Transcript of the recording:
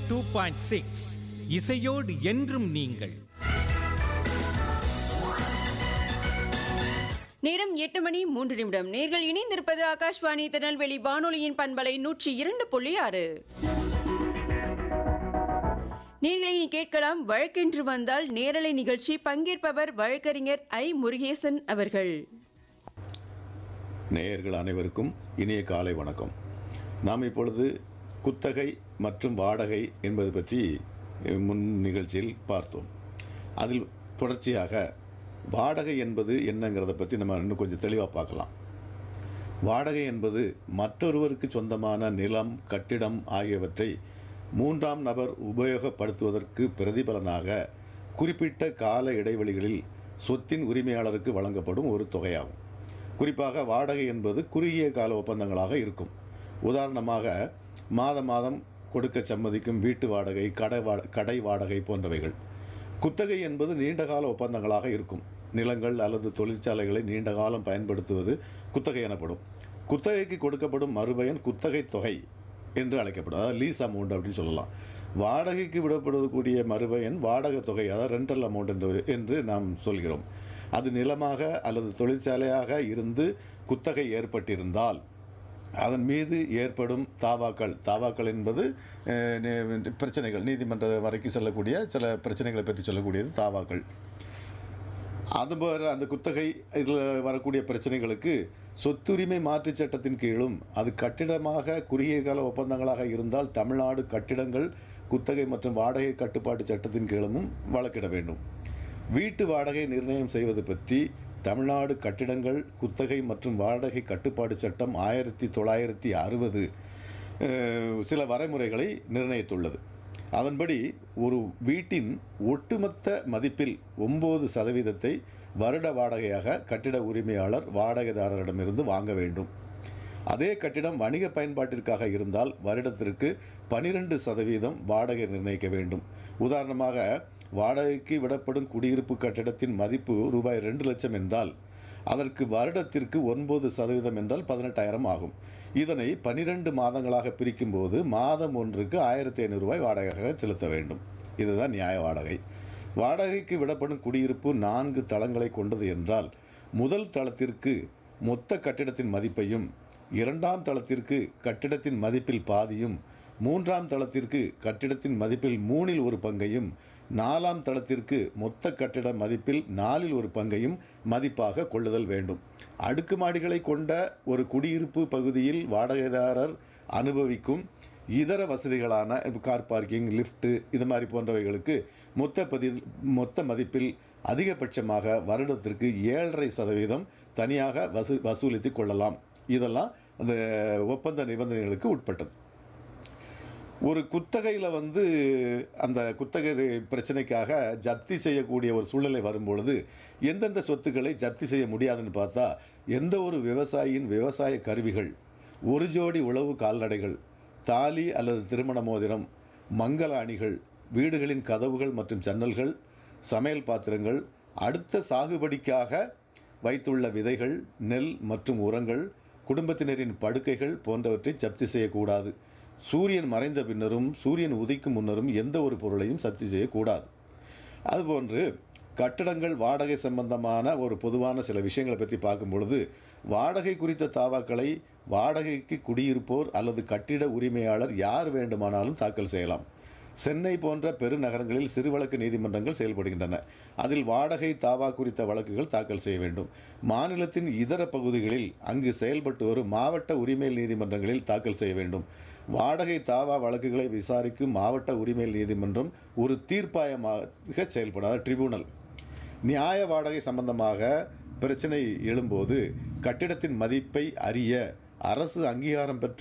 two point six இசையோடு என்றும் நீங்கள் நேரம் எட்டு மணி மூன்று நிமிடம் நேர்கள் இணைந்திருப்பது ஆகாஷ்வாணி திருநெல்வேலி வானொலியின் பண்பலை நூற்றி இரண்டு புள்ளி ஆறு நேர்களை நீ கேட்கலாம் வழக்கென்று வந்தால் நேரலை நிகழ்ச்சி பங்கேற்பவர் வழக்கறிஞர் ஐ முருகேசன் அவர்கள் நேயர்கள் அனைவருக்கும் இனிய காலை வணக்கம் நாம் இப்பொழுது குத்தகை மற்றும் வாடகை என்பது பற்றி அஹ், முன் நிகழ்ச்சியில் பார்த்தோம் அதில் தொடர்ச்சியாக வாடகை என்பது என்னங்கிறத பற்றி நம்ம இன்னும் கொஞ்சம் தெளிவாக பார்க்கலாம் வாடகை என்பது மற்றொருவருக்கு சொந்தமான நிலம் கட்டிடம் ஆகியவற்றை மூன்றாம் நபர் உபயோகப்படுத்துவதற்கு பிரதிபலனாக குறிப்பிட்ட கால இடைவெளிகளில் சொத்தின் உரிமையாளருக்கு வழங்கப்படும் ஒரு தொகையாகும் குறிப்பாக வாடகை என்பது குறுகிய கால ஒப்பந்தங்களாக இருக்கும் உதாரணமாக மாத மாதம் கொடுக்க சம்மதிக்கும் வீட்டு வாடகை கடை வா கடை வாடகை போன்றவைகள் குத்தகை என்பது நீண்டகால ஒப்பந்தங்களாக இருக்கும் நிலங்கள் அல்லது தொழிற்சாலைகளை நீண்ட காலம் பயன்படுத்துவது குத்தகை எனப்படும் குத்தகைக்கு கொடுக்கப்படும் மறுபயன் குத்தகை தொகை என்று அழைக்கப்படும் அதாவது லீஸ் அமௌண்ட் அப்படின்னு சொல்லலாம் வாடகைக்கு விடப்படக்கூடிய மறுபயன் வாடகை தொகை அதாவது ரெண்டல் அமௌண்ட் என்று என்று நாம் சொல்கிறோம் அது நிலமாக அல்லது தொழிற்சாலையாக இருந்து குத்தகை ஏற்பட்டிருந்தால் அதன் மீது ஏற்படும் தாவாக்கள் தாவாக்கள் என்பது அஹ், நி- பிரச்சனைகள் நீதிமன்ற வரைக்கும் செல்லக்கூடிய சில பிரச்சனைகளை பற்றி சொல்லக்கூடியது தாவாக்கள் அதுபோல அந்த குத்தகை இதில் வரக்கூடிய பிரச்சனைகளுக்கு சொத்துரிமை மாற்றுச் சட்டத்தின் கீழும் அது கட்டிடமாக குறுகிய கால ஒப்பந்தங்களாக இருந்தால் தமிழ்நாடு கட்டிடங்கள் குத்தகை மற்றும் வாடகை கட்டுப்பாட்டு சட்டத்தின் கீழும் வழக்கிட வேண்டும் வீட்டு வாடகை நிர்ணயம் செய்வது பற்றி தமிழ்நாடு கட்டிடங்கள் குத்தகை மற்றும் வாடகை கட்டுப்பாடு சட்டம் ஆயிரத்தி தொள்ளாயிரத்தி அறுபது சில வரைமுறைகளை நிர்ணயித்துள்ளது அதன்படி ஒரு வீட்டின் ஒட்டுமொத்த மதிப்பில் ஒம்பது சதவீதத்தை வருட வாடகையாக கட்டிட உரிமையாளர் வாடகைதாரரிடமிருந்து வாங்க வேண்டும் அதே கட்டிடம் வணிக பயன்பாட்டிற்காக இருந்தால் வருடத்திற்கு பனிரெண்டு சதவீதம் வாடகை நிர்ணயிக்க வேண்டும் உதாரணமாக வாடகைக்கு விடப்படும் குடியிருப்பு கட்டிடத்தின் மதிப்பு ரூபாய் ரெண்டு லட்சம் என்றால் அதற்கு வருடத்திற்கு ஒன்பது சதவீதம் என்றால் பதினெட்டாயிரம் ஆகும் இதனை பனிரெண்டு மாதங்களாக பிரிக்கும்போது மாதம் ஒன்றுக்கு ஆயிரத்தி ஐநூறு ரூபாய் வாடகையாக செலுத்த வேண்டும் இதுதான் நியாய வாடகை வாடகைக்கு விடப்படும் குடியிருப்பு நான்கு தளங்களை கொண்டது என்றால் முதல் தளத்திற்கு மொத்த கட்டிடத்தின் மதிப்பையும் இரண்டாம் தளத்திற்கு கட்டிடத்தின் மதிப்பில் பாதியும் மூன்றாம் தளத்திற்கு கட்டிடத்தின் மதிப்பில் மூணில் ஒரு பங்கையும் நாலாம் தளத்திற்கு மொத்த கட்டிட மதிப்பில் நாலில் ஒரு பங்கையும் மதிப்பாக கொள்ளுதல் வேண்டும் அடுக்குமாடிகளை கொண்ட ஒரு குடியிருப்பு பகுதியில் வாடகைதாரர் அனுபவிக்கும் இதர வசதிகளான இப்ப கார் பார்க்கிங் லிஃப்ட்டு இது மாதிரி போன்றவைகளுக்கு மொத்த பதி மொத்த மதிப்பில் அதிகபட்சமாக வருடத்திற்கு ஏழரை சதவீதம் தனியாக வசூ வசூலித்து கொள்ளலாம் இதெல்லாம் அந்த ஒப்பந்த நிபந்தனைகளுக்கு உட்பட்டது ஒரு குத்தகையில் வந்து அந்த குத்தகை பிரச்சனைக்காக ஜப்தி செய்யக்கூடிய ஒரு சூழ்நிலை வரும்பொழுது எந்தெந்த சொத்துக்களை ஜப்தி செய்ய முடியாதுன்னு பார்த்தா எந்த ஒரு விவசாயியின் விவசாய கருவிகள் ஒரு ஜோடி உழவு கால்நடைகள் தாலி அல்லது திருமண மோதிரம் மங்கள அணிகள் வீடுகளின் கதவுகள் மற்றும் ஜன்னல்கள் சமையல் பாத்திரங்கள் அடுத்த சாகுபடிக்காக வைத்துள்ள விதைகள் நெல் மற்றும் உரங்கள் குடும்பத்தினரின் படுக்கைகள் போன்றவற்றை ஜப்தி செய்யக்கூடாது சூரியன் மறைந்த பின்னரும் சூரியன் உதிக்கும் முன்னரும் எந்த ஒரு பொருளையும் ஜப்தி செய்யக்கூடாது அதுபோன்று கட்டடங்கள் வாடகை சம்பந்தமான ஒரு பொதுவான சில விஷயங்களை பற்றி பார்க்கும் பொழுது வாடகை குறித்த தாவாக்களை வாடகைக்கு குடியிருப்போர் அல்லது கட்டிட உரிமையாளர் யார் வேண்டுமானாலும் தாக்கல் செய்யலாம் சென்னை போன்ற பெருநகரங்களில் சிறு வழக்கு நீதிமன்றங்கள் செயல்படுகின்றன அதில் வாடகை தாவா குறித்த வழக்குகள் தாக்கல் செய்ய வேண்டும் மாநிலத்தின் இதர பகுதிகளில் அங்கு செயல்பட்டு வரும் மாவட்ட உரிமையல் நீதிமன்றங்களில் தாக்கல் செய்ய வேண்டும் வாடகை தாவா வழக்குகளை விசாரிக்கும் மாவட்ட உரிமையல் நீதிமன்றம் ஒரு தீர்ப்பாயமாக செயல்படும் அதாவது ட்ரிபியூனல் நியாய வாடகை சம்பந்தமாக பிரச்சனை எழும்போது கட்டிடத்தின் மதிப்பை அறிய அரசு அங்கீகாரம் பெற்ற